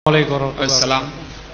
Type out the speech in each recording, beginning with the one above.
வலைக்கம் வரமத்துல்லாஹ். அஸ்ஸலாம்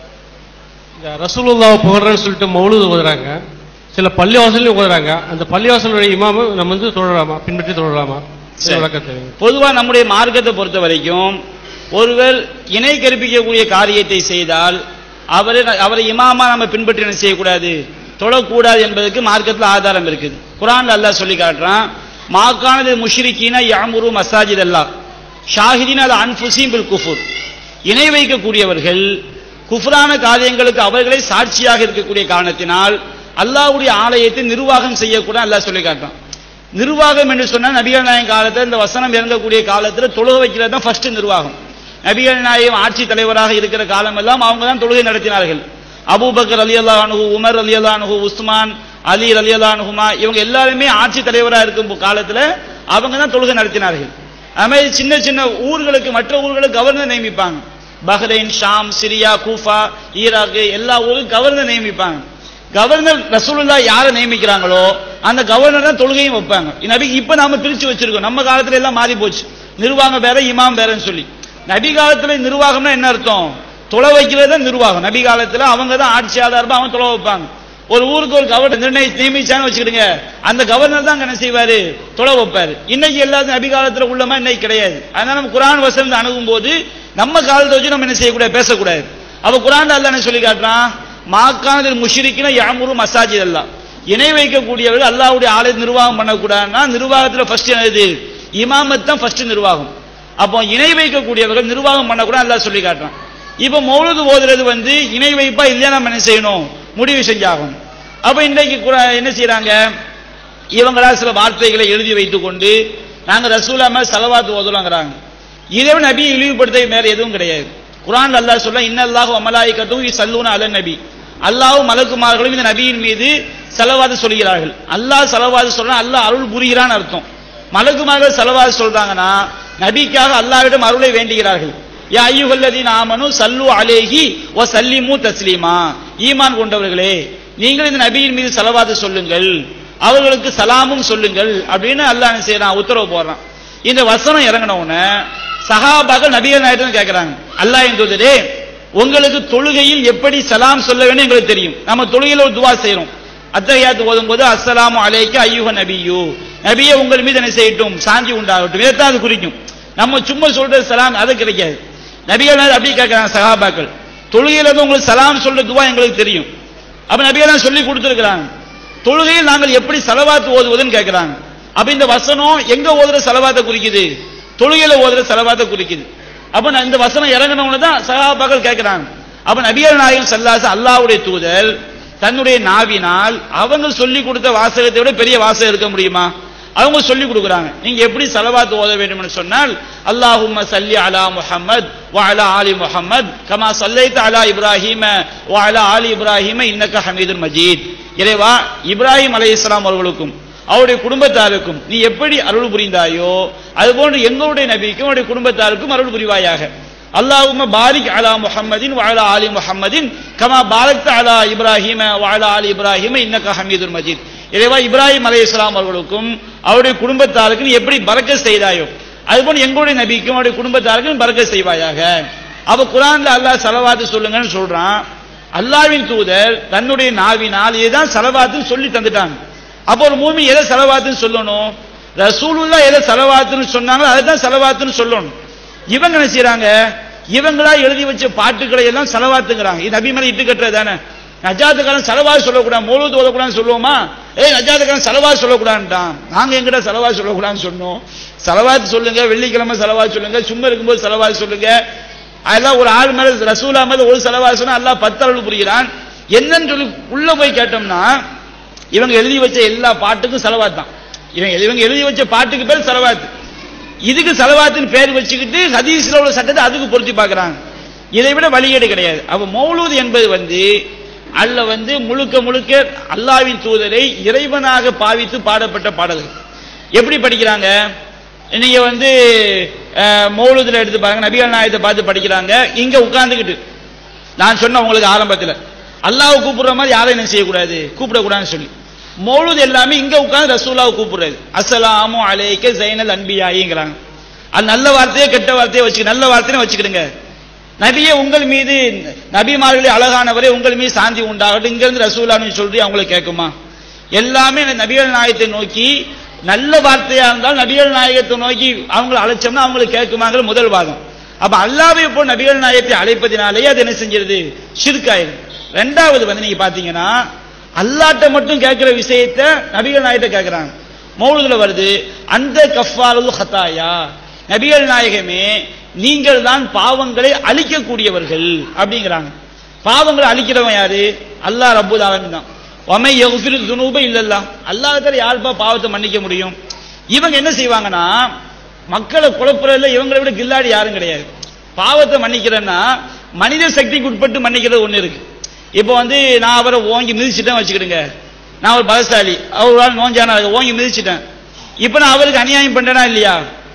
இந்த ரசூலுல்லாவை புகழ்றேன்னு சொல்லிட்டு மௌலூது ஓதுறாங்க சில பள்ளிவாசல்லையும் ஓதுறாங்க அந்த பள்ளிவாசலுடைய இமாமு நம்ம வந்து தொடராமா பின்பற்றி தொடராமா சரி. விளக்கத்தை பொதுவா நம்முடைய மார்க்கத்தை பொறுத்த வரைக்கும் ஒருவர் இணை கற்பிக்கக்கூடிய காரியத்தை செய்தால் அவரை அவரை இமாமா நம்ம பின்பற்றி என்ன செய்யக்கூடாது தொழக்கூடாது என்பதற்கு மார்க்கத்தில் ஆதாரம் இருக்குது குரான்ல அல்லாஹ் சொல்லி காட்டுறான் மாக்கானது முஷ்ரிக்கீன யாமுரு மசாஜித் அல்லாஹ் ஷாஹிதீன் அல் அன்ஃபுசீம் பில் குஃபுர் இணை வைக்கக்கூடியவர்கள் குஃப்ரான காரியங்களுக்கு அவர்களே சாட்சியாக இருக்கக்கூடிய காரணத்தினால் அல்லாஹ்வுடைய ஆலயத்தை நிர்வாகம் செய்யக்கூடாது அல்லாஹ் சொல்லி காட்டுறான் நிர்வாகம் என்று சொன்னா நபிகள் நாயகம் காலத்துல இந்த வசனம் இறங்கக்கூடிய காலத்துல தொழுக வைக்கிறது தான் ஃபர்ஸ்ட் நிர்வாகம் நபிகள் நாயகம் ஆட்சி தலைவராக இருக்கிற காலமெல்லாம் அவங்க தான் தொழுகை நடத்தினார்கள் அபூபக்கர் அலி அல்லா அனுகு உமர் அலி அல்லா அனுகு உஸ்மான் அலி அலி அல்லா அனுகுமா இவங்க எல்லாருமே ஆட்சி தலைவராக இருக்கும் காலத்துல அவங்க தான் தொழுகை நடத்தினார்கள் அது மாதிரி சின்ன சின்ன ஊர்களுக்கு மற்ற ஊர்களுக்கு கவர்னர் நியமிப்பாங்க Bahrain Sham Syria Kufa Iraq எல்லா ஊருக்கும் கவர்னர் நியமிப்பாங்க கவர்னர் ரசூலுல்லா யாரை நியமிக்கிறாங்களோ அந்த கவர்னர் தான் தொழுகையும் வைப்பாங்க நபி இப்ப நாம பிரிச்சு வச்சிருக்கோம் நம்ம காலத்துல எல்லாம் மாறி போச்சு நிர்வாகம் வேற இமாம் வேறன்னு சொல்லி நபி காலத்துல நிர்வாகம்னா என்ன அர்த்தம் தொலை வைக்கிறது தான் நிர்வாகம் நபி காலத்துல அவங்க தான் ஆட்சி ஆதாரமா அவங்க தொலை வைப்பாங்க ஒரு ஊருக்கு ஒரு கவர்னர் நிர்ணய நியமிச்சான்னு வச்சுக்கிடுங்க அந்த கவர்னர் தான் அங்க என்ன செய்வாரு தொலை வைப்பாரு இன்னைக்கு எல்லாரும் நபி காலத்துல உள்ளமா இன்னைக்கு கிடையாது அதனால நம்ம குரான் வசனம் அணுகும் போது நம்ம காலத்தை வச்சு நம்ம என்ன செய்யக்கூடாது பேசக்கூடாது அப்ப குரான் அல்லாஹ் என்ன சொல்லி காட்டுறான் மாக்கானதில் முஷ்ரிக்கின யாமுரு மசாஜித் அல்லாஹ் இணை வைக்கக்கூடியவர்கள் அல்லாஹ்வுடைய ஆலய நிர்வாகம் பண்ணக்கூடாதுன்னா நிர்வாகத்துல ஃபர்ஸ்ட் என்னது இமாமத் தான் ஃபர்ஸ்ட் நிர்வாகம் அப்போ இணை வைக்கக்கூடியவர்கள் நிர்வாகம் பண்ணக்கூடாது அல்லாஹ் சொல்லி காட்டுறான் இப்போ மௌலுது ஓதுறது வந்து இணை வைப்பா இல்லையா நம்ம என்ன செய்யணும் முடிவு செஞ்சாகணும் அப்ப இன்றைக்கு குரா- என்ன செய்றாங்க இவங்களா சில வார்த்தைகளை எழுதி வைத்துக் கொண்டு நாங்க ரசூலா மேல சலவாத்து ஓதுலாங்கிறாங்க இறைவன் நபியை இழிவுபடுத்த வேற எதுவும் கிடையாது குரான் அல்லாஹ் சொல்ல இன்னல்லாஹு அமலாய்க்கத்தும் சல்லூன அல நபி அல்லாஹ்வும் மலக்குமார்களும் இந்த நபியின் மீது செலவாது சொல்கிறார்கள் அல்லாஹ் செலவாது சொல்றா அல்லாஹ் அருள் புரிகிறான்னு அர்த்தம் மலக்குமார்கள் செலவாது சொல்றாங்கன்னா நபிக்காக அல்லாஹ்விடம் அருளை வேண்டுகிறார்கள் யா ஐயுகல்லதீன் ஆமனு சல்லு அலேஹி வ சல்லிமு தஸ்லீமா ஈமான் கொண்டவர்களே நீங்கள் இந்த நபியின் மீது செலவாது சொல்லுங்கள் அவர்களுக்கு சலாமும் சொல்லுங்கள் அப்படின்னு அல்லாஹ் என்ன செய்யறான் உத்தரவு போடுறான் இந்த வசனம் இறங்கின உடனே சஹாபாக்கள் நபிகள் நாயகம் கேட்கிறாங்க அல்லாஹ் தூதரே உங்களுக்கு தொழுகையில் எப்படி சலாம் சொல்ல வேண்டும் எங்களுக்கு தெரியும் நம்ம தொழுகையில் ஒரு துவா செய்றோம் அத்தகையாத்து ஓதும் போது அஸ்ஸலாமு அலைக்க ஐயுக நபியு நபியே உங்கள் மீது என்ன செய்யட்டும் சாந்தி உண்டாகட்டும் இதைத்தான் அது குறிக்கும் நம்ம சும்மா சொல்றது சலாம் அது கிடைக்காது நபிகள் நாயகம் அப்படி கேட்கிறாங்க சஹாபாக்கள் தொழுகையில இருந்து உங்களுக்கு சலாம் சொல்ற துவா எங்களுக்கு தெரியும் அப்ப நபிகள் சொல்லி கொடுத்திருக்கிறாங்க தொழுகையில் நாங்கள் எப்படி செலவாத்து ஓதுவதுன்னு கேட்கிறாங்க அப்ப இந்த வசனம் எங்க ஓதுற செலவாத்தை குறிக்குது தொழுகையில ஓதுற செலவாத்தை குறிக்குது அப்ப நான் இந்த வசனம் இறங்கினவங்க தான் சகாபாக்கள் கேட்கிறாங்க அப்ப நபிகள் நாயகம் சல்லாச அல்லாஹ்வுடைய தூதர் தன்னுடைய நாவினால் அவங்க சொல்லி கொடுத்த வாசகத்தை விட பெரிய வாசகம் இருக்க முடியுமா அவங்க சொல்லி கொடுக்குறாங்க நீங்க எப்படி செலவாத்து ஓத வேண்டும்னு சொன்னால் அல்லாஹும்ம சல்லி அலா முஹம்மத் வ அலா ஆலி முஹம்மத் கமா சல்லைத்த அலா இப்ராஹிம வ அலா ஆலி இப்ராஹிம இன்னக்க ஹமீதுல் மஜீத் இறைவா இப்ராஹிம் அலைஹிஸ்ஸலாம் அவர்களுக்கும் அவருடைய குடும்பத்தாருக்கும் நீ எப்படி அருள் புரிந்தாயோ அதுபோன்று எங்களுடைய நபிக்கும் அவருடைய குடும்பத்தாருக்கும் அருள் புரிவாயாக அல்லாஹும்ம பாரிக் அலா முஹம்மதின் வ அலா ஆலி முஹம்மதின் கமா பாரக்த அலா இப்ராஹிம வ அலா ஆலி இப்ராஹிம இன்னக்க ஹமீதுல் மஜீத் இறைவா இப்ராஹிம் அலைஹிஸ்ஸலாம் அவர்களுக்கும் அவருடைய குடும்பத்தாருக்கும் நீ எப்படி பறக்க செய்தாயோ அதுபோன்று எங்களுடைய நபிக்கும் அவருடைய குடும்பத்தாருக்கும் பறக்க செய்வாயாக அப்ப குரான்ல அல்லாஹ் சலவாத்து சொல்லுங்கன்னு சொல்றான் அல்லாஹ்வின் தூதர் தன்னுடைய நாவினால் இதுதான் சலவாத்துன்னு சொல்லி தந்துட்டாங்க அப்போ ஒரு மூமி எதை செலவாத்துன்னு சொல்லணும் ரசூலுல்லா எதை செலவாத்துன்னு சொன்னாங்களோ அதை தான் செலவாத்துன்னு சொல்லணும் இவங்க என்ன செய்றாங்க இவங்களா எழுதி வச்ச பாட்டுக்களை எல்லாம் செலவாத்துங்கிறாங்க இது நபி மேல இட்டு கட்டுறது தானே நஜாத்துக்காரன் செலவாது சொல்லக்கூடாது மூலத்து ஓதக்கூடாதுன்னு சொல்லுவோமா ஏய் நஜாத்துக்காரன் செலவாது சொல்லக்கூடாதுட்டான் நாங்க எங்கிட்ட செலவாது சொல்லக்கூடாதுன்னு சொன்னோம் செலவாத்து சொல்லுங்க வெள்ளிக்கிழமை செலவாது சொல்லுங்க சும்மா இருக்கும்போது செலவாது சொல்லுங்க அதெல்லாம் ஒரு ஆள் மேல ரசூலா மேல ஒரு செலவாது சொன்னா அல்லாஹ் பத்து அருள் புரிகிறான் என்னன்னு சொல்லி உள்ள போய் கேட்டோம்னா இவங்க எழுதி வச்ச எல்லா பாட்டுக்கும் செலவாத் தான் இவங்க இவங்க எழுதி வச்ச பாட்டுக்கு பேர் செலவாத்து இதுக்கு செலவாத்துன்னு பேர் வச்சுக்கிட்டு ஹதீஸ்ல உள்ள சட்டத்தை அதுக்கு பொருத்தி பார்க்கறாங்க இதை விட வழிகேடு கிடையாது அப்ப மௌலூத் என்பது வந்து அல்ல வந்து முழுக்க முழுக்க அல்லாவின் தூதரை இறைவனாக பாவித்து பாடப்பட்ட பாடல்கள் எப்படி படிக்கிறாங்க நீங்க வந்து அஹ், மௌலூதுல எடுத்து பாருங்க நபிகள் நாயத்தை பார்த்து படிக்கிறாங்க இங்க உட்கார்ந்துக்கிட்டு நான் சொன்ன உங்களுக்கு ஆரம்பத்தில் அல்லாஹ் கூப்பிடுற மாதிரி யாரும் என்ன செய்யக்கூடாது கூப்பிடக்கூடாதுன்னு சொல்லி மௌலுது எல்லாமே இங்க உட்கார்ந்து ரசூலாவை கூப்பிடுறது அஸ்ஸலாமு அலைக்க ஜைனல் அன்பியாயிங்கிறாங்க அது நல்ல வார்த்தையே கெட்ட வார்த்தையே வச்சு நல்ல வார்த்தையே வச்சுக்கிடுங்க நபியே உங்கள் மீது நபிமார்களே அழகானவரே உங்கள் மீது சாந்தி உண்டாகட்டும் இங்கிருந்து ரசூலான்னு சொல்லி அவங்களை கேட்குமா எல்லாமே இந்த நபிகள் நாயகத்தை நோக்கி நல்ல வார்த்தையா இருந்தால் நபிகள் நாயகத்தை நோக்கி அவங்களை அழைச்சோம்னா அவங்களுக்கு கேட்குமாங்கிற முதல் வாதம் அப்ப அல்லாவை இப்போ நபிகள் நாயகத்தை அழைப்பதினாலேயே அது என்ன செஞ்சிருது ஷிர்காயிரும் ரெண்டாவது வந்து நீங்க பாத்தீங்கன்னா அல்லாட்ட மட்டும் கேட்கிற விஷயத்த நபிகள் நாயகத்தை கேட்கிறாங்க மௌலுதுல வருது அந்த கஃபாரது ஹத்தாயா நபிகள் நாயகமே நீங்கள் தான் பாவங்களை அழிக்கக்கூடியவர்கள் அப்படிங்கிறாங்க பாவங்களை அழிக்கிறவன் யாரு அல்லாஹ் ரப்புல் ஆலமீன் தான் ஒமை யகுஃபிரு துனூப இல்லல்லா அல்லாஹ் தர யாருப்பா பாவத்தை மன்னிக்க முடியும் இவங்க என்ன செய்வாங்கன்னா மக்களை குழப்பறதுல இவங்களை விட கில்லாடி யாரும் கிடையாது பாவத்தை மன்னிக்கிறேன்னா மனித சக்திக்கு உட்பட்டு மன்னிக்கிறது ஒண்ணு இருக்கு இப்போ வந்து நான் அவரை ஓங்கி மிதிச்சிட்டேன் வச்சுக்கிடுங்க நான் ஒரு பலசாலி அவர் நோஞ்சானா ஓங்கி மிதிச்சிட்டேன் இப்போ நான் அவருக்கு அநியாயம் பண்றேனா இல்லையா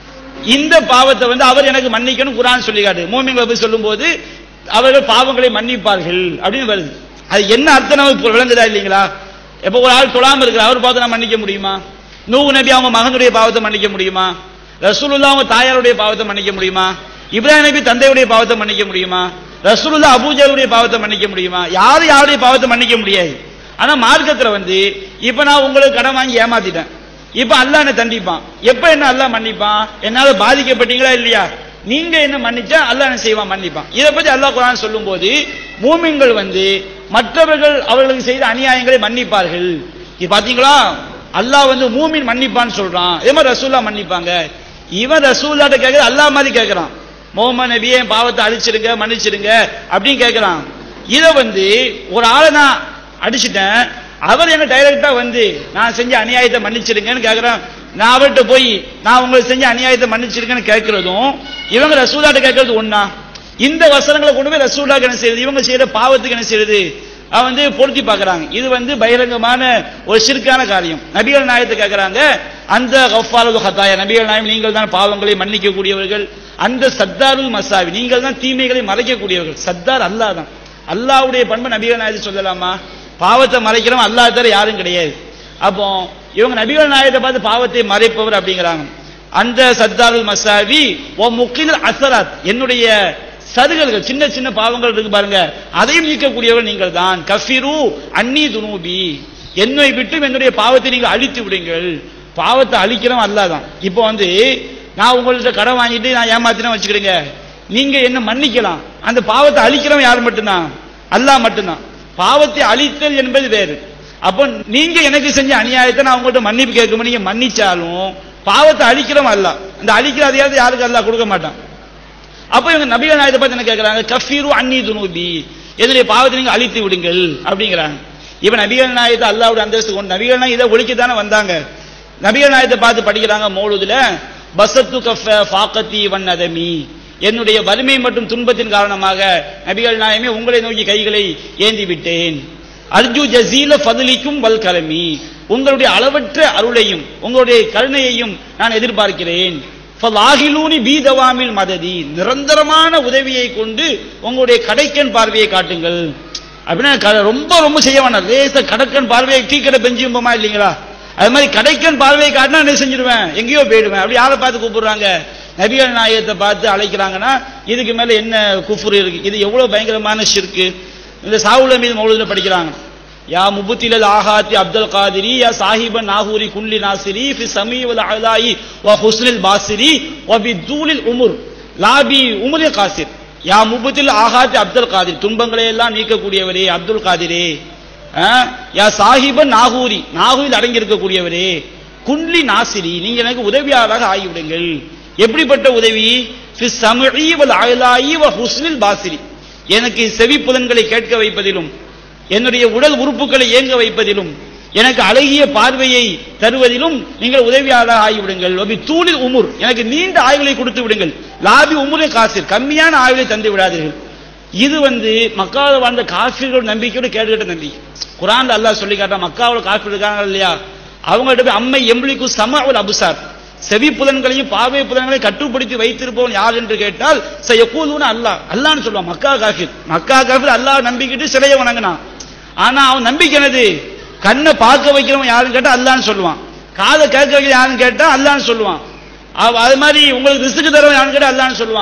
இந்த பாவத்தை வந்து அவர் எனக்கு மன்னிக்கணும் குரான் சொல்லி காட்டு மூமிங்களை போய் சொல்லும்போது அவர்கள் பாவங்களை மன்னிப்பார்கள் அப்படின்னு வருது அது என்ன அர்த்தம் நமக்கு விளங்குதா இல்லைங்களா எப்போ ஒரு ஆள் தொழாம இருக்கிற அவர் பாவத்தை நான் மன்னிக்க முடியுமா நூவு நபி அவங்க மகனுடைய பாவத்தை மன்னிக்க முடியுமா ரசூலுல்லா அவங்க தாயாருடைய பாவத்தை மன்னிக்க முடியுமா இப்ராஹிம் நபி தந்தையுடைய பாவத்தை மன்னிக்க முடியுமா ரசூலுல்லா அபூஜருடைய பாவத்தை மன்னிக்க முடியுமா யாரும் யாருடைய பாவத்தை மன்னிக்க முடியாது ஆனா மார்க்கத்துல வந்து இப்ப நான் உங்களுக்கு கடன் வாங்கி ஏமாத்திட்டேன் இப்ப அல்லாஹ் என்ன தண்டிப்பான் எப்ப என்ன அல்லாஹ் மன்னிப்பான் என்னால பாதிக்கப்பட்டீங்களா இல்லையா நீங்க என்ன மன்னிச்சா அல்லாஹ் என்ன செய்வான் மன்னிப்பான் இதை பத்தி அல்லாஹ் குரான் சொல்லும்போது மூமின்கள் வந்து மற்றவர்கள் அவர்களுக்கு செய்த அநியாயங்களை மன்னிப்பார்கள் இது பாத்தீங்களா அல்லாஹ் வந்து மூமின் மன்னிப்பான்னு சொல்றான் இதே மாதிரி ரசூல்லா மன்னிப்பாங்க இவன் ரசூல்லாட்ட கேட்கறது அல்லாஹ் மாதிரி கேட்கறான் முகமது நபியே என் பாவத்தை அழிச்சிருங்க மன்னிச்சிருங்க அப்படின்னு கேட்கறான் இதை வந்து ஒரு ஆளை நான் அடிச்சிட்டேன் அவர் என்ன டைரக்டா வந்து நான் செஞ்ச அநியாயத்தை மன்னிச்சிருங்கன்னு கேட்கறேன் நான் அவர்கிட்ட போய் நான் உங்களுக்கு செஞ்ச அநியாயத்தை மன்னிச்சிருக்கேன்னு கேட்கறதும் இவங்க ரசூலாட்ட கேட்கறது ஒண்ணா இந்த வசனங்களை கொண்டு போய் ரசூலாக்கு என்ன செய்யுது இவங்க செய்யற பாவத்துக்கு என்ன செய்யுது அவன் வந்து பொருத்தி பார்க்கறாங்க இது வந்து பகிரங்கமான ஒரு சிறுக்கான காரியம் நபிகள் நாயத்தை கேட்கறாங்க அந்த கஃபாலு ஹத்தாயா நபிகள் நாயம் நீங்கள் தான் பாவங்களை மன்னிக்க கூடியவர்கள் அந்த சத்தாருல் மசாவி நீங்கள் தான் தீமைகளை மறைக்கக்கூடியவர்கள் சத்தார் அல்லாஹ் தான் அல்லாஹ்வுடைய பண்பு நபிகள் நாயத்தை சொல்லலாமா பாவத்தை மறைக்கிறவன் அல்லாஹ் தவிர யாரும் கிடையாது அப்போ இவங்க நபிகள் நாயத்தை பார்த்து பாவத்தை மறைப்பவர் அப்படிங்கிறாங்க அந்த சத்தாருல் மசாவி ஓ முக்கில் அசராத் என்னுடைய சருகல்கள் சின்ன சின்ன பாவங்கள் இருக்கு பாருங்க அதையும் நீக்கக்கூடியவர் நீங்கள் தான் கஃபிரு அன்னி துனூபி என்னை விட்டு என்னுடைய பாவத்தை நீங்கள் அழித்து விடுங்கள் பாவத்தை அழிக்கிறவன் அல்லாதான் இப்போ வந்து நான் உங்கள்ட்ட கடன் வாங்கிட்டு நான் ஏமாத்தினா வச்சுக்கிடுங்க நீங்க என்ன மன்னிக்கலாம் அந்த பாவத்தை அழிக்கிறவன் யார் மட்டும்தான் அல்லாஹ் மட்டும்தான் பாவத்தை அழித்தல் என்பது வேறு அப்போ நீங்க எனக்கு செஞ்ச அநியாயத்தை நான் உங்கள்ட்ட மன்னிப்பு கேட்கும் நீங்க மன்னிச்சாலும் பாவத்தை அழிக்கிறவன் அல்ல அந்த அழிக்கிற அதிகாரத்தை யாருக்கு அல்லாஹ் கொடுக்க மாட்டான் அப்ப இவங்க நபிகள் நாயத்தை பார்த்து என்ன கேட்கறாங்க கஃபீரு அன்னி துனூபி என்னுடைய பாவத்தை நீங்க அழித்து விடுங்கள் அப்படிங்கிறாங்க இவன் நபிகள் நாயத்தை அல்லாவுடைய அந்தஸ்து கொண்டு நபிகள் நாயகம் இதை ஒழிக்கத்தானே வந்தாங்க நபிகள் நாயத்தை பார்த்து படிக்கிறாங்க மௌலுதுல பசத்து கஃப ஃபாக்கத்தி வன் அதமி என்னுடைய வறுமை மற்றும் துன்பத்தின் காரணமாக நபிகள் நாயமே உங்களை நோக்கி கைகளை ஏந்தி விட்டேன் அர்ஜு ஜசீல ஃபதுலிக்கும் வல் கலமி உங்களுடைய அளவற்ற அருளையும் உங்களுடைய கருணையையும் நான் எதிர்பார்க்கிறேன் ஃபலாகிலூனி பீதவாமில் மததி நிரந்தரமான உதவியை கொண்டு உங்களுடைய கடைக்கன் பார்வையை காட்டுங்கள் அப்படின்னா க- ரொம்ப ரொம்ப செய்ய வேணாம் லேச கடக்கன் பார்வையை டீக்கடை பெஞ்சும்போமா இல்லைங்களா அது மாதிரி கடைக்கன் பார்வையை காட்டினா என்ன செஞ்சிருவேன் எங்கேயோ போயிடுவேன் அப்படி யாரை பார்த்து கூப்பிடுறாங்க நபிகள் நாயகத்தை பார்த்து அழைக்கிறாங்கன்னா இதுக்கு மேல என்ன குஃபுர் இருக்கு இது எவ்வளவு பயங்கரமான ஷிர்க்கு இந்த சாவுல மீது மௌலுதுல படிக்கிறாங்க யா முபுத்திலல் ஆஹாத்தி அப்துல் காதிரி யா சாஹிபன் நாகூரி குல்லி நாசிரி ஃபி சமீவல் அலாயி வ ஹுஸ்னில் பாசிரி வ பி தூலில் உமுர் லாபி உமுரில் காசிர் யா முபுத்தில் ஆஹாத்தி அப்துல் காதிர் துன்பங்களை எல்லாம் நீக்கக்கூடியவரே அப்துல் காதிரே ஆ, யா சாஹிபன் நாகூரி நாகூரில் அடங்கி இருக்கக்கூடியவரே குன்லி நாசிரி நீங்க எனக்கு உதவியாளராக ஆகிவிடுங்கள் எப்படிப்பட்ட உதவி ஃபி சமீ வல் அலாயி வ ஹுஸ்னில் பாசிரி எனக்கு செவி புலன்களை கேட்க வைப்பதிலும் என்னுடைய உடல் உறுப்புகளை இயங்க வைப்பதிலும் எனக்கு அழகிய பார்வையை தருவதிலும் நீங்கள் உதவியாளர் ஆகிவிடுங்கள் ஒபி தூளில் உமுர் எனக்கு நீண்ட ஆய்வுகளை கொடுத்து விடுங்கள் லாபி உமுரை காசிர் கம்மியான ஆய்வுகளை தந்து விடாதீர்கள் இது வந்து மக்காவில் வாழ்ந்த காஃபிர்கள் நம்பிக்கையோடு கேட்டுக்கிட்ட நம்பிக்கை குரான்ல அல்லாஹ் சொல்லி காட்டான் மக்காவில் காஃபிர் இருக்காங்க இல்லையா அவங்கள்ட்ட போய் அம்மை எம்பளிக்கு சம ஒரு அபுசார் செவி புலன்களையும் பார்வை புலன்களையும் கட்டுப்படுத்தி வைத்திருப்பவன் யார் என்று கேட்டால் எப்போதும் அல்லாஹ் அல்லான்னு சொல்லுவான் மக்கா காஃபிர் மக்கா காஃபிர் அல்லாஹ் நம்பிக்கிட்டு சிலையை வணங்கினான் ஆனா அவன் நம்பிக்கை என்னது கண்ணை பார்க்க வைக்கிறவன் யாருன்னு கேட்டா அல்லான்னு சொல்லுவான் காதை கேட்க வைக்கிற யாருன்னு கேட்டா அல்லான்னு சொல்லுவான் அவ- அது மாதிரி உங்களுக்கு ரிசுக்கு தரவன் யாருன்னு கேட்டா அல்லான்னு சொல்லுவான்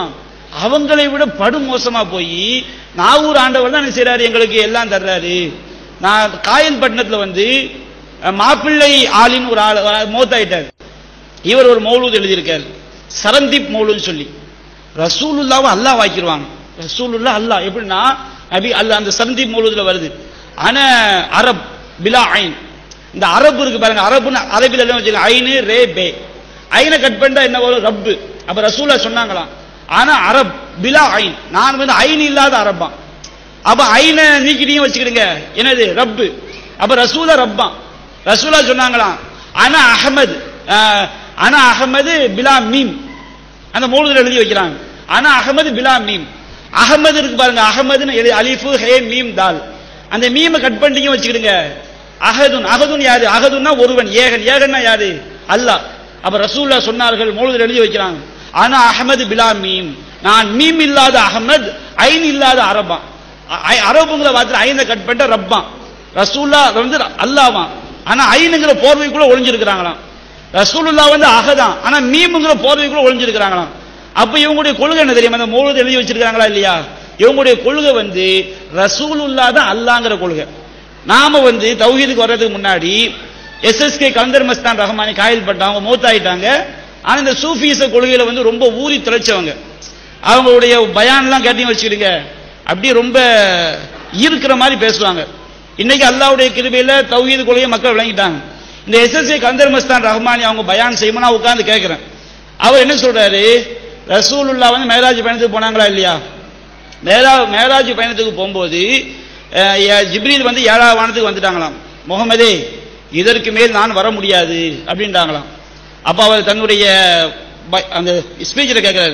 அவங்களை விட படு மோசமா போய் நாகூர் ஆண்டவர் தான் என்ன செய்றாரு எங்களுக்கு எல்லாம் தர்றாரு நான் காயல்பட்டினத்துல வந்து அஹ், மாப்பிள்ளை ஆளின் ஒரு ஆள் மௌத்தாயிட்டார் இவர் ஒரு மௌலூத் எழுதியிருக்கார் சரந்தீப் மௌலூத் சொல்லி ரசூலுல்லாவை அல்லாஹ் வாக்கிடுவாங்க ரசூலுல்லா அல்லாஹ் எப்படின்னா நபி அல்லாஹ் அந்த சரந்தீப் மௌலூதுல வருது ஆன அரப் பிலா ஐன் இந்த அரபு இருக்கு பாருங்க அரபுன்னு அரபில் எல்லாம் வச்சுக்க ஐனு ரே பே ஐனை கட் பண்ணிட்டா என்ன வரும் ரப்பு அப்ப ரசூலா சொன்னாங்களாம் ஆனா அரப் பிலா ஐன் நான் வந்து ஐன் இல்லாத அரப்பான் அப்ப ஐனை நீக்கிட்டீங்க வச்சுக்கிடுங்க என்னது ரப்பு அப்ப ரசூலா ரப்பான் ரசூலா சொன்னாங்களாம் ஆனா அகமது ஆஹ், ஆனா அகமது பிலா மீம் அந்த மூணுல எழுதி வைக்கிறாங்க ஆனா அகமது பிலா மீம் அகமது இருக்கு பாருங்க அகமதுன்னு எழுதி அலிஃபு ஹே மீம் தால் அந்த மீமை கட் பண்ணிட்டீங்க வச்சுக்கிடுங்க அகதுன் அகதுன் யாரு அகதுன்னா ஒருவன் ஏகன் ஏகன்னா யாரு அல்லாஹ் அப்ப ரசூல்லா சொன்னார்கள் மூணுல எழுதி வைக்கிறாங்க ஆனா அகமது பிலா மீம் நான் மீம் இல்லாத அகமது ஐன் இல்லாத அரபா ஐ- அரபுங்கிற வார்த்தை ஐனை கட் பண்ணிட்ட ரப்பான் ரசூல்லா வந்து அல்லாவான் ஆனா ஐனுங்கிற போர்வைக்குள்ள ஒளிஞ்சிருக்கிறாங்களாம் ரசூலுல்லா வந்து அகதான் ஆனா மீமுங்கிற போர்வைக்குள்ள ஒளிஞ்சிருக்கிறாங்களாம் அப்ப இவங்களுடைய கொள்கை என்ன தெரியுமா அந்த மூணு எழுதி வச்சிருக்காங்களா இல்லையா இவங்களுடைய கொள்கை வந்து ரசூலுல்லா தான் அல்லாங்கிற கொள்கை நாம வந்து தௌஹீதுக்கு வர்றதுக்கு முன்னாடி எஸ்எஸ்கே கலந்தர் மஸ்தான் ரஹமானி காயில் பட்டாங்க மூத்தாயிட்டாங்க ஆனா இந்த சூஃபீச கொள்கையில வந்து ரொம்ப ஊறி திளைச்சவங்க அவங்களுடைய பயான்லாம் கேட்டீங்க வச்சுக்கிடுங்க அப்படியே ரொம்ப ஈர்க்கிற மாதிரி பேசுவாங்க இன்னைக்கு அல்லாவுடைய கிருபையில தௌஹீது கொள்கையை மக்கள் விளங்கிட்டாங்க இந்த எஸ்எஸ்ஏ கந்தர் மஸ்தான் ரஹ்மானி அவங்க பயான் செய்யுமா நான் உட்கார்ந்து கேட்கிறேன் அவர் என்ன சொல்றாரு ரசூலுல்லா வந்து மேராஜ் பயணத்துக்கு போனாங்களா இல்லையா மேரா மேராஜ் பயணத்துக்கு போகும்போது அஹ், ஏ- ஜிப்ரீல் வந்து ஏழாவது வானத்துக்கு வந்துட்டாங்களாம் முகமதே இதற்கு மேல் நான் வர முடியாது அப்படின்ட்டாங்களாம் அப்ப அவர் தன்னுடைய ப- அந்த ஸ்பீச்சில் கேட்கிறாரு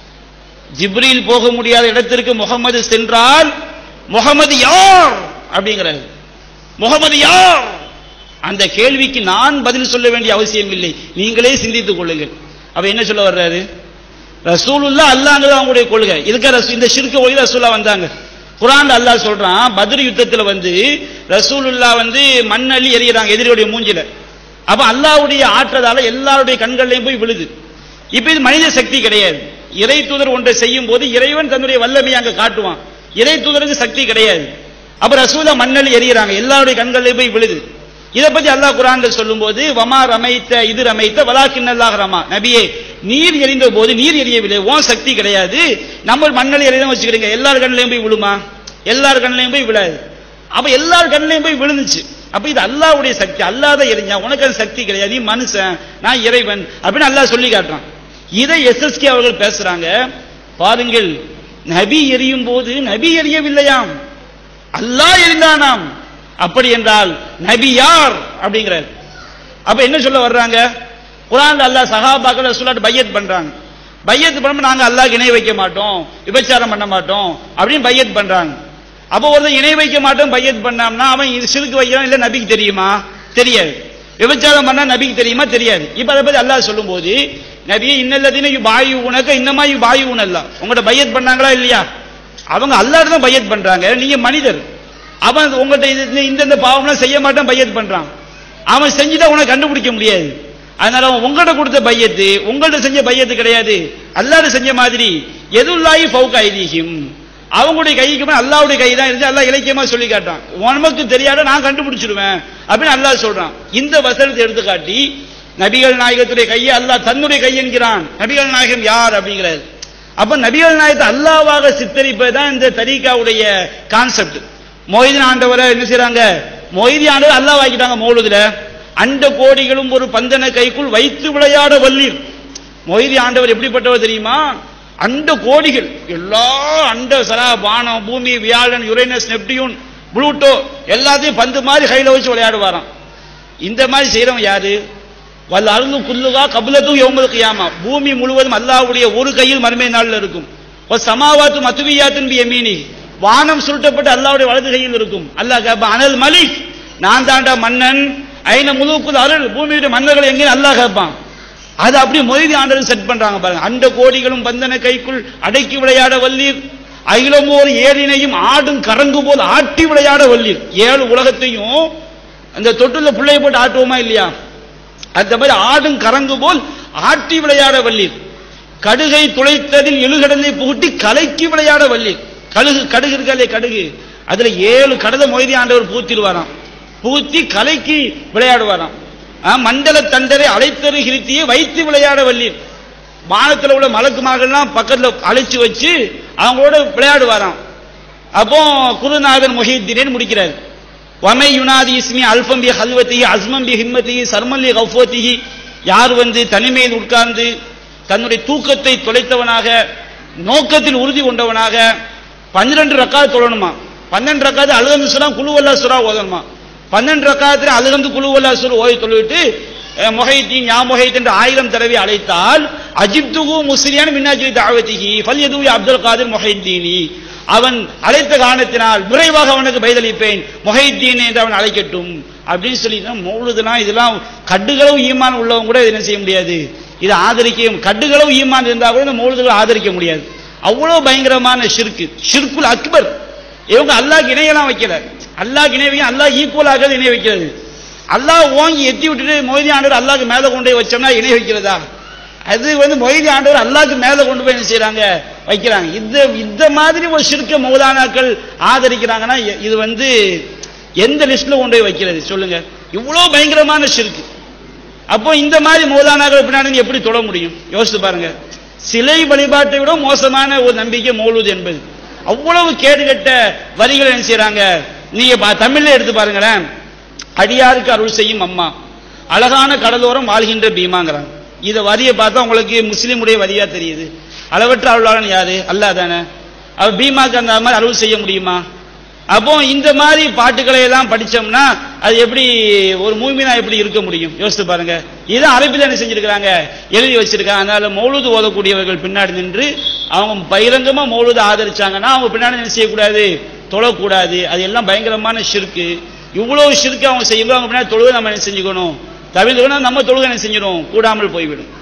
ஜிப்ரீல் போக முடியாத இடத்திற்கு முகமது சென்றால் முகமது யார் அப்படிங்கிறாரு முகமது யார் அந்த கேள்விக்கு நான் பதில் சொல்ல வேண்டிய அவசியம் இல்லை நீங்களே சிந்தித்துக் கொள்ளுங்கள் அப்ப என்ன சொல்ல வர்றாரு ரசூலுல்லா அல்லாங்கிறது அவங்களுடைய கொள்கை இதுக்கு ரசூ- இந்த ஷிர்க ஒளி ரசூலா வந்தாங்க குரான் அல்லாஹ் சொல்றான் பத்ர் யுத்தத்துல வந்து ரசூலுல்லா வந்து மண்ணள்ளி எறிகிறாங்க எதிரியுடைய மூஞ்சில அப்ப அல்லாஹ்வுடைய ஆற்றதால எல்லாருடைய கண்கள்லயும் போய் விழுது இப்ப இது மனித சக்தி கிடையாது இறை தூதர் ஒன்றை செய்யும் போது இறைவன் தன்னுடைய வல்லமையை அங்க காட்டுவான் இறை தூதருக்கு சக்தி கிடையாது அப்ப ரசூலா மண்ணள்ளி எறிகிறாங்க எல்லாருடைய கண்கள்லயும் போய் விழுது இதை பத்தி அல்லாஹ் குரான்ல சொல்லும்போது வமா ரமைத்த இது ரமைத்த வலாக்கின் அல்லாஹ் ரமா நபியே நீர் எரிந்த போது நீர் எரியவில்லை உன் சக்தி கிடையாது நம்ம மண்ணல் எரியதான் வச்சுக்கிறீங்க எல்லார் கண்ணிலையும் போய் விழுமா எல்லார் கண்ணிலையும் போய் விழாது அப்ப எல்லார் கண்ணிலையும் போய் விழுந்துச்சு அப்ப இது அல்லாஹ்வுடைய சக்தி அல்லாஹ் தான் எரிஞ்சா உனக்கு அந்த சக்தி கிடையாது நீ மனுஷன் நான் இறைவன் அப்படின்னு அல்லாஹ் சொல்லி காட்டுறான் இதை எஸ்எஸ்கே அவர்கள் பேசுறாங்க பாருங்கள் நபி எரியும் போது நபி எரியவில்லையாம் அல்லாஹ் எரிந்தானாம் அப்படி என்றால் நபி யார் அப்படிங்கிறார் அப்ப என்ன சொல்ல வர்றாங்க குரான் அல்லாஹ் சஹாபாக்கள் ரசூலாட்டு பையத் பண்றாங்க பையத் பண்ணும்போது நாங்க அல்லாஹ் இணை வைக்க மாட்டோம் விபச்சாரம் பண்ண மாட்டோம் அப்படின்னு பையத் பண்றாங்க அப்போ ஒருத்தன் இணை வைக்க மாட்டோம் பையத் பண்ணாம்னா அவன் இது சிறுக்கு வைக்கிறான் இல்ல நபிக்கு தெரியுமா தெரியாது விபச்சாரம் பண்ணா நபிக்கு தெரியுமா தெரியாது இப்ப அதை பத்தி அல்லாஹ் சொல்லும்போது நபியே இன்னல்லதீன பாயு உனக்க இன்னமா யு பாயு உனல்லா உங்கள்ட்ட பையத் பண்ணாங்களா இல்லையா அவங்க அல்லாஹ் தான் பையத் பண்றாங்க நீங்க மனிதர் அவன் உங்கள்ட்ட இது இந்த- இந்தந்த பாவம்லாம் செய்ய மாட்டான் பையத் பண்றான் அவன் செஞ்சுட்டா உனக்கு கண்டுபிடிக்க முடியாது அதனால அவன் உங்கள்ட்ட கொடுத்த பையத்து உங்கள்ட்ட செஞ்ச பையத்து கிடையாது அல்லாஹ் செஞ்ச மாதிரி எதுல்லாயி ஃபவுக ஐதீஹிம் அவங்களுடைய கைக்கு மேல அல்லாஹ்வுடைய கை தான் இருந்து அல்லாஹ் இலக்கியமா சொல்லி காட்டான் உனக்கு தெரியாத நான் கண்டுபிடிச்சிடுவேன் அப்படின்னு அல்லாஹ் சொல்றான் இந்த வசனத்தை எடுத்து காட்டி நபிகள் நாயகத்துடைய கையை அல்லாஹ் தன்னுடைய கை என்கிறான் நபிகள் நாயகம் யார் அப்படிங்கிறார் அப்ப நபிகள் நாயகத்தை அல்லாவாக சித்தரிப்பது தான் இந்த தரீகாவுடைய கான்செப்ட் மொய்தீன் ஆண்டவரை என்ன செய்றாங்க மொய்தி ஆண்டவர் அல்லாஹ் வாக்கிட்டாங்க மௌலுதுல அண்ட கோடிகளும் ஒரு பந்தன கைக்குள் வைத்து விளையாட வல்லீர் மொய்தி ஆண்டவர் எப்படிப்பட்டவர் தெரியுமா அண்ட கோடிகள் எல்லா அண்ட சரா வானம் பூமி வியாழன் யுரேனஸ் நெப்டியூன் புளூட்டோ எல்லாத்தையும் பந்து மாதிரி கையில வச்சு விளையாடுவாராம் இந்த மாதிரி செய்யறவன் யாரு வல்ல அருள் குல்லுகா கபுலத்தும் யௌமல் கியாமா பூமி முழுவதும் அல்லாஹ்வுடைய ஒரு கையில் மறுமை நாள்ல இருக்கும் ஒரு சமாவாத்து மத்துவியாத்தின் பி யமீனி வானம் சுருட்டப்பட்டு அல்லாஹ்வுடைய வலது கையில் இருக்கும் அல்லாஹ் கேட்பான் அனல் மலிக் நான் தாண்டா மன்னன் ஐன முழுக்குள் அருள் பூமியுடைய மன்னர்கள் எங்கே அல்லாஹ் கேட்பான் அது அப்படி மொய்தி ஆண்டவர் செட் பண்றாங்க பாருங்க அண்ட கோடிகளும் பந்தன கைக்குள் அடக்கி விளையாட வல்லீர் அகிலமோர் ஏழினையும் ஆடும் கரங்கு போல் ஆட்டி விளையாட வல்லீர் ஏழு உலகத்தையும் அந்த தொட்டுல பிள்ளைய போட்டு ஆட்டுவோமா இல்லையா அந்த மாதிரி ஆடும் கரங்கு போல் ஆட்டி விளையாட வல்லீர் கடுகை துளைத்ததில் எழுகடலை புகுட்டி கலைக்கு விளையாட வள்ளி கழுகு கடுகு இருக்கலே கடுகு அதுல ஏழு கடலை மொய்தி ஆண்டவர் பூத்திடுவாராம் பூத்தி கலைக்கு விளையாடுவாராம் ஆ, மண்டல தண்டரை அழைத்தரு கிருத்தியை வைத்து விளையாட வள்ளீர் வானத்துல உள்ள மலக்குமார்கள்லாம் பக்கத்துல அழைச்சு வச்சு அவங்களோட விளையாடுவாராம் அப்போ குருநாதன் மொஹித்தீன் முடிக்கிறார் வமை யுனாதி இஸ்மி அல்பம்பி ஹல்வத்திஹி அஸ்மம்பி ஹிம்மத்திஹி சர்மல்லி கௌஃபத்திஹி யார் வந்து தனிமையில் உட்கார்ந்து தன்னுடைய தூக்கத்தை தொலைத்தவனாக நோக்கத்தில் உறுதி கொண்டவனாக பன்னிரண்டு ரக்காத் தொழணுமா பன்னெண்டு ரக்காத்து அழுகந்து சுரா குழுவல்லா சுரா ஓதணுமா பன்னெண்டு ரக்காத்துல அழுகந்து குழுவல்லா சுரா ஓதி தொழுவிட்டு அஹ், மொஹைத்தீன் யா மொஹைத் என்று ஆயிரம் தடவை அழைத்தால் அஜிப்துகு முஸ்லியான மின்னாஜி தாவத்திஹி ஃபல் எதுவி அப்துல் காதிர் மொஹைத்தீனி அவன் அழைத்த காரணத்தினால் விரைவாக அவனுக்கு பதிலளிப்பேன் மொஹைத்தீன் என்று அவன் அழைக்கட்டும் அப்படின்னு சொல்லி மௌலுதுனா இதெல்லாம் கட்டுகளவு ஈமான் உள்ளவங்க கூட இதை என்ன செய்ய முடியாது இதை ஆதரிக்க கட்டுகளவு ஈமான் இருந்தா கூட இந்த மௌலுதுகளை ஆதரிக்க முடியாது அவ்வளவு பயங்கரமான ஷிர்கு ஷிர்குல் அக்பர் இவங்க அல்லாஹ் இணையெல்லாம் வைக்கல அல்லாஹ் இணை வைக்க அல்லாஹ் ஈக்குவலாக இணை வைக்கிறது அல்லாஹ் ஓங்கி எத்தி விட்டுட்டு மொய்தி ஆண்டவர் அல்லாஹ்க்கு மேல கொண்டு போய் வச்சோம்னா இணை வைக்கிறதா அது வந்து மொய்தி ஆண்டவர் அல்லாஹ்க்கு மேல கொண்டு போய் என்ன செய்றாங்க வைக்கிறாங்க இந்த இந்த மாதிரி ஒரு சிறுக்க மௌதானாக்கள் ஆதரிக்கிறாங்கன்னா இ- இது வந்து எந்த லிஸ்ட்ல கொண்டு போய் வைக்கிறது சொல்லுங்க இவ்வளவு பயங்கரமான சிறுக்கு அப்போ இந்த மாதிரி மௌலானாக்கள் பின்னாடி நீங்க எப்படி தொட முடியும் யோசித்து பாருங்க சிலை வழிபாட்டை விட மோசமான ஒரு நம்பிக்கை மௌலூது என்பது அவ்வளவு கேடுகட்ட வரிகள் என்ன செய்றாங்க நீங்க பா- தமிழ்ல எடுத்து பாருங்களேன் அடியாருக்கு அருள் செய்யும் அம்மா அழகான கடலோரம் வாழ்கின்ற பீமாங்கிறாங்க இத வரியை பார்த்தா உங்களுக்கு முஸ்லீமுடைய வரியா தெரியுது அளவற்ற அருளாளன் யாரு அல்லாஹ் தானே அவ பீமாக்கு அந்த மாதிரி அருள் செய்ய முடியுமா அப்போ இந்த மாதிரி பாட்டுகளை எல்லாம் படிச்சோம்னா அது எப்படி ஒரு மூமினா எப்படி இருக்க முடியும் யோசித்து பாருங்க இது அரபில் என்ன செஞ்சிருக்கிறாங்க எழுதி வச்சிருக்காங்க அதனால மௌலூது ஓதக்கூடியவர்கள் பின்னாடி நின்று அவங்க பகிரங்கமா மௌலூது ஆதரிச்சாங்கன்னா அவங்க பின்னாடி என்ன செய்யக்கூடாது தொழக்கூடாது அது எல்லாம் பயங்கரமான ஷிர்க்கு இவ்வளவு ஷிர்க்கு அவங்க செய்யும்போது அவங்க பின்னாடி தொழுகை நம்ம என்ன செஞ்சுக்கணும் தவிர்த்துக்கணும் நம்ம தொழுகை என்ன செஞ்சிடும் கூடாமல் போய்விடும்